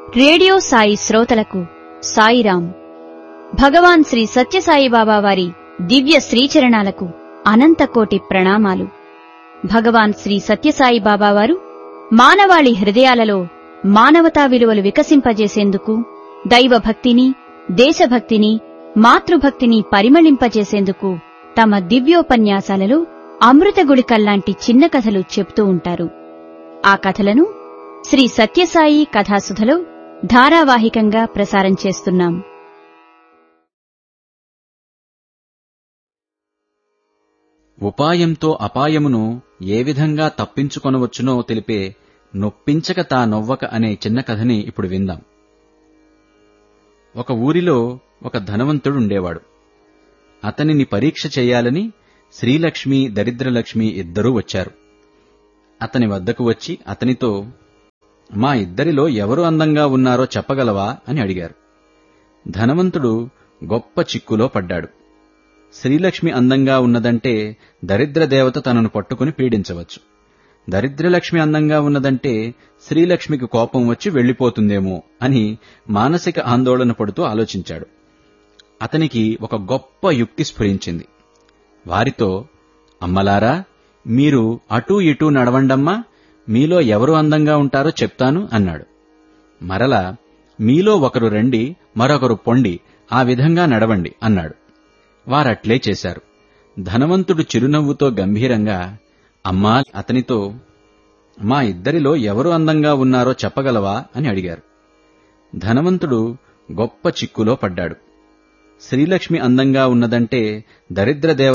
radio Sai శ్రోతలకు సాయిరాం భగవాన్ శ్రీ సత్యసాయిబాబా వారి దివ్య శ్రీచరణాలకు అనంతకోటి ప్రణామాలు భగవాన్ శ్రీ సత్యసాయిబాబా వారు మానవాళి హృదయాలలో మానవతా విలువలు వికసింపజేసేందుకు దైవభక్తిని దేశభక్తిని మాతృభక్తిని పరిమళింపజేసేందుకు తమ దివ్యోపన్యాసాలలో అమృతగుళికల్లాంటి చిన్న కథలు చెప్తూ ఉంటారు ఆ కథలను శ్రీ సత్యసాయి కథాసుధలో ధారావాహికంగా ప్రసారం చేస్తున్నాం ఉపాయంతో అపాయమును ఏ విధంగా తప్పించుకొనవచ్చునో తెలిపే నొప్పించక తా నొవ్వక అనే చిన్న కథని ఇప్పుడు విందాం ఒక ఊరిలో ఒక ధనవంతుడుండేవాడు అతనిని పరీక్ష చేయాలని శ్రీలక్ష్మి దరిద్రలక్ష్మి ఇద్దరూ వచ్చారు అతని వద్దకు వచ్చి అతనితో మా ఇద్దరిలో ఎవరు అందంగా ఉన్నారో చెప్పగలవా అని అడిగారు ధనవంతుడు గొప్ప చిక్కులో పడ్డాడు శ్రీలక్ష్మి అందంగా ఉన్నదంటే దరిద్ర దేవత తనను పట్టుకుని పీడించవచ్చు దరిద్రలక్ష్మి అందంగా ఉన్నదంటే శ్రీలక్ష్మికి కోపం వచ్చి వెళ్లిపోతుందేమో అని మానసిక ఆందోళన పడుతూ ఆలోచించాడు అతనికి ఒక గొప్ప యుక్తి స్ఫురించింది వారితో అమ్మలారా మీరు అటూ ఇటూ నడవండమ్మా మీలో ఎవరు అందంగా ఉంటారో చెప్తాను అన్నాడు మరల మీలో ఒకరు రండి మరొకరు పొండి ఆ విధంగా నడవండి అన్నాడు వారట్లే చేశారు ధనవంతుడు చిరునవ్వుతో గంభీరంగా అమ్మా అతనితో మా ఇద్దరిలో ఎవరు అందంగా ఉన్నారో చెప్పగలవా అని అడిగారు ధనవంతుడు గొప్ప చిక్కులో పడ్డాడు శ్రీలక్ష్మి అందంగా ఉన్నదంటే దరిద్ర దేవ